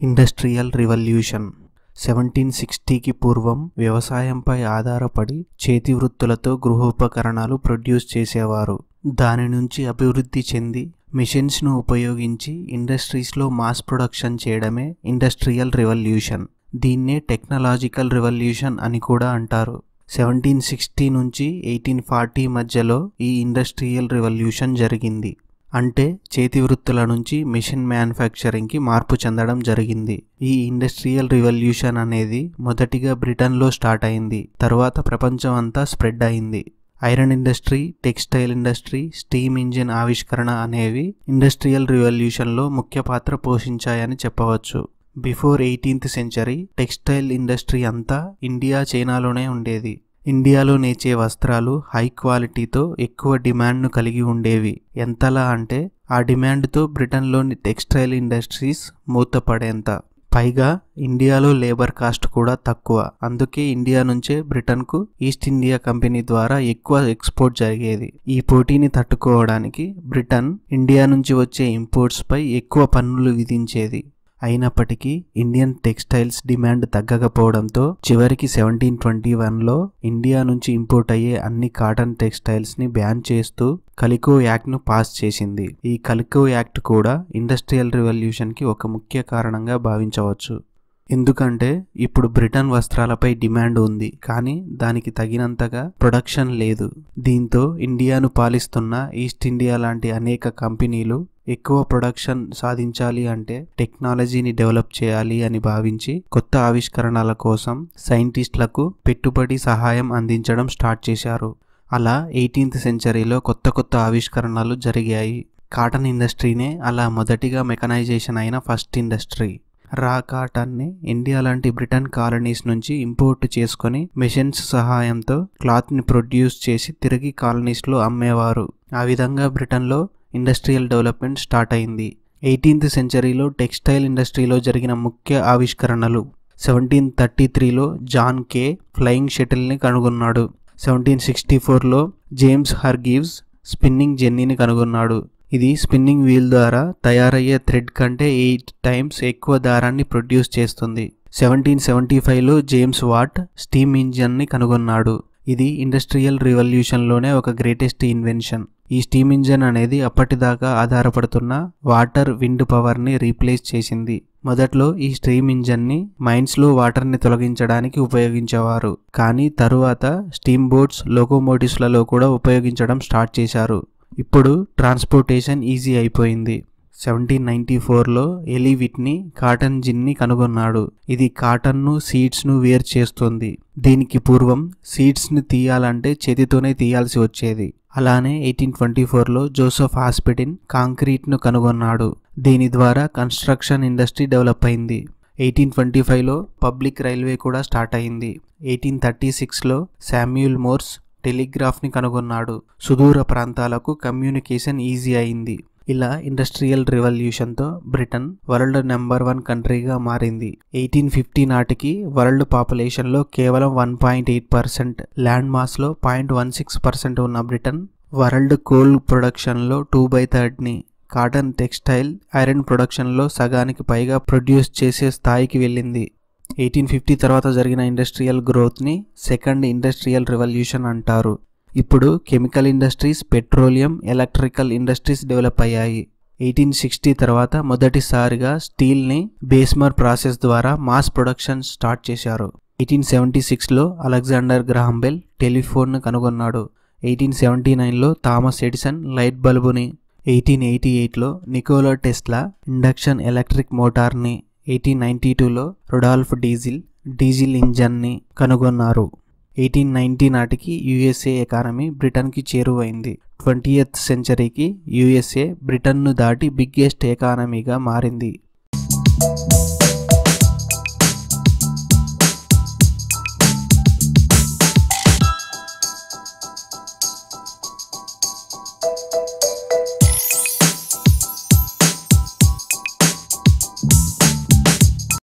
industrial revolution seventeen సిక్స్టీకి పూర్వం వ్యవసాయంపై ఆధారపడి చేతి వృత్తులతో గృహోపకరణాలు ప్రొడ్యూస్ చేసేవారు దాని నుంచి అభివృద్ధి చెంది మిషన్స్ను ఉపయోగించి ఇండస్ట్రీస్లో మాస్ ప్రొడక్షన్ చేయడమే ఇండస్ట్రియల్ రివల్యూషన్ దీన్నే టెక్నాలజికల్ రివల్యూషన్ అని కూడా అంటారు సెవెంటీన్ సిక్స్టీ నుంచి ఎయిటీన్ ఫార్టీ మధ్యలో ఈ ఇండస్ట్రియల్ రివల్యూషన్ జరిగింది అంటే చేతి వృత్తుల నుంచి మిషన్ మ్యానుఫ్యాక్చరింగ్కి మార్పు చెందడం జరిగింది ఈ ఇండస్ట్రియల్ రివల్యూషన్ అనేది మొదటిగా బ్రిటన్లో స్టార్ట్ అయింది తర్వాత ప్రపంచం అంతా స్ప్రెడ్ అయింది iron industry textile industry steam engine ఆవిష్కరణ అనేవి ఇండస్ట్రియల్ రివల్యూషన్లో ముఖ్య పాత్ర పోషించాయని చెప్పవచ్చు before eighteenth century textile industry అంతా ఇండియా చైనాలోనే ఉండేది ఇండియాలో నేచే వస్త్రాలు హై క్వాలిటీతో ఎక్కువ డిమాండ్ను కలిగి ఉండేవి ఎంతలా అంటే ఆ డిమాండ్తో బ్రిటన్లోని టెక్స్టైల్ ఇండస్ట్రీస్ మూతపడేంత పైగా ఇండియాలో లేబర్ కాస్ట్ కూడా తక్కువ అందుకే ఇండియా నుంచే బ్రిటన్కు ఈస్ట్ ఇండియా కంపెనీ ద్వారా ఎక్కువ ఎక్స్పోర్ట్ జరిగేది ఈ పోటీని తట్టుకోవడానికి బ్రిటన్ ఇండియా నుంచి వచ్చే ఇంపోర్ట్స్పై ఎక్కువ పన్నులు విధించేది అయినప్పటికీ ఇండియన్ టెక్స్టైల్స్ డిమాండ్ తగ్గకపోవడంతో చివరికి సెవెంటీన్ ట్వంటీ వన్లో ఇండియా నుంచి ఇంపోర్ట్ అయ్యే అన్ని కాటన్ టెక్స్టైల్స్ని బ్యాన్ చేస్తూ కలికో యాక్ట్ను పాస్ చేసింది ఈ కలికో యాక్ట్ కూడా ఇండస్ట్రియల్ రివల్యూషన్కి ఒక ముఖ్య కారణంగా భావించవచ్చు ఎందుకంటే ఇప్పుడు బ్రిటన్ వస్త్రాలపై డిమాండ్ ఉంది కానీ దానికి తగినంతగా ప్రొడక్షన్ లేదు దీంతో ఇండియాను పాలిస్తున్న ఈస్ట్ ఇండియా లాంటి అనేక కంపెనీలు ఎక్కువ ప్రొడక్షన్ సాధించాలి అంటే టెక్నాలజీని డెవలప్ చేయాలి అని భావించి కొత్త ఆవిష్కరణల కోసం సైంటిస్టులకు పెట్టుబడి సహాయం అందించడం స్టార్ట్ చేశారు అలా ఎయిటీన్త్ సెంచరీలో కొత్త కొత్త ఆవిష్కరణలు జరిగాయి కాటన్ ఇండస్ట్రీనే అలా మొదటిగా మెకనైజేషన్ అయిన ఫస్ట్ ఇండస్ట్రీ రా కాటన్ని ఇండియా లాంటి బ్రిటన్ కాలనీస్ నుంచి ఇంపోర్ట్ చేసుకొని మెషిన్స్ సహాయంతో క్లాత్ని ప్రొడ్యూస్ చేసి తిరిగి కాలనీస్లో అమ్మేవారు ఆ విధంగా బ్రిటన్లో ఇండస్ట్రియల్ డెవలప్మెంట్ స్టార్ట్ అయింది ఎయిటీన్త్ సెంచరీలో టెక్స్టైల్ ఇండస్ట్రీలో జరిగిన ముఖ్య ఆవిష్కరణలు సెవెంటీన్ థర్టీ త్రీలో జాన్ కే ఫ్లయింగ్ షటిల్ని కనుగొన్నాడు సెవెంటీన్ సిక్స్టీ ఫోర్లో జేమ్స్ హర్గివ్స్ స్పిన్నింగ్ జెన్నీని కనుగొన్నాడు ఇది స్పిన్నింగ్ వీల్ ద్వారా తయారయ్యే థ్రెడ్ కంటే ఎయిట్ టైమ్స్ ఎక్కువ దారాన్ని ప్రొడ్యూస్ చేస్తుంది సెవెంటీన్ సెవెంటీ ఫైవ్లో జేమ్స్ వాట్ స్టీమ్ ఇంజన్ని కనుగొన్నాడు ఇది ఇండస్ట్రియల్ రివల్యూషన్లోనే ఒక గ్రేటెస్ట్ ఇన్వెన్షన్ ఈ స్టీమ్ ఇంజన్ అనేది అప్పటిదాకా ఆధారపడుతున్న వాటర్ విండ్ పవర్ని రీప్లేస్ చేసింది మొదట్లో ఈ స్టీమ్ ఇంజన్ని మైన్స్లో వాటర్ని తొలగించడానికి ఉపయోగించేవారు కానీ తరువాత స్టీమ్ బోట్స్ లోకోమోటివ్స్లలో కూడా ఉపయోగించడం స్టార్ట్ చేశారు ఇప్పుడు ట్రాన్స్పోర్టేషన్ ఈజీ అయిపోయింది సెవెంటీన్ నైన్టీ ఫోర్లో ఎలీ విట్ని కాటన్ జిన్ని కనుగొన్నాడు ఇది కాటన్ను సీడ్స్ను వేరు చేస్తుంది దీనికి పూర్వం సీడ్స్ని తీయాలంటే చేతితోనే తీయాల్సి వచ్చేది అలానే ఎయిటీన్ ట్వంటీ ఫోర్లో జోసెఫ్ హాస్పిటిన్ కాంక్రీట్ను కనుగొన్నాడు దీని ద్వారా కన్స్ట్రక్షన్ ఇండస్ట్రీ డెవలప్ అయింది ఎయిటీన్ ట్వంటీ ఫైవ్లో పబ్లిక్ రైల్వే కూడా స్టార్ట్ అయింది ఎయిటీన్ థర్టీ సిక్స్లో శామ్యూల్ మోర్స్ టెలిగ్రాఫ్ని కనుగొన్నాడు సుదూర ప్రాంతాలకు కమ్యూనికేషన్ ఈజీ అయింది ఇలా ఇండస్ట్రియల్ రివల్యూషన్తో బ్రిటన్ వరల్డ్ నెంబర్ వన్ కంట్రీగా మారింది ఎయిటీన్ ఫిఫ్టీ నాటికి వరల్డ్ పాపులేషన్లో కేవలం one point eight percent land మాస్లో పాయింట్ వన్ సిక్స్ పర్సెంట్ ఉన్న బ్రిటన్ వరల్డ్ కోల్ ప్రొడక్షన్లో two by థర్డ్ని cotton textile iron ప్రొడక్షన్లో సగానికి పైగా ప్రొడ్యూస్ చేసే స్థాయికి వెళ్ళింది ఎయిటీన్ ఫిఫ్టీ తర్వాత జరిగిన ఇండస్ట్రియల్ గ్రోత్ని సెకండ్ ఇండస్ట్రియల్ రెవల్యూషన్ అంటారు ఇప్పుడు chemical industries petroleum electrical industries develop అయ్యాయి ఎయిటీన్ సిక్స్టీ తర్వాత మొదటిసారిగా స్టీల్ని బేస్మర్ ప్రాసెస్ ద్వారా మాస్ ప్రొడక్షన్ స్టార్ట్ చేశారు ఎయిటీన్ సెవెంటీ సిక్స్లో అలెగ్జాండర్ గ్రాహంబెల్ టెలిఫోన్ను కనుగొన్నాడు ఎయిటీన్ సెవెంటీ నైన్లో థామస్ ఎడిసన్ లైట్ బల్బుని ఎయిటీన్ ఎయిటీ ఎయిట్లో నికోలా టెస్లా ఇండక్షన్ ఎలక్ట్రిక్ మోటార్ని ఎయిటీన్ నైంటీ టూలో రొడాల్ఫ్ డీజిల్ డీజిల్ ఇంజన్ని కనుగొన్నారు ఎయిటీన్ నైన్టీ నాటికి యుఎస్ఏ ఎకానమీ బ్రిటన్కి చేరువైంది ట్వంటీయత్ సెంచరీకి యుఎస్ఏ బ్రిటన్ను దాటి బిగ్గెస్ట్ ఎకానమీగా మారింది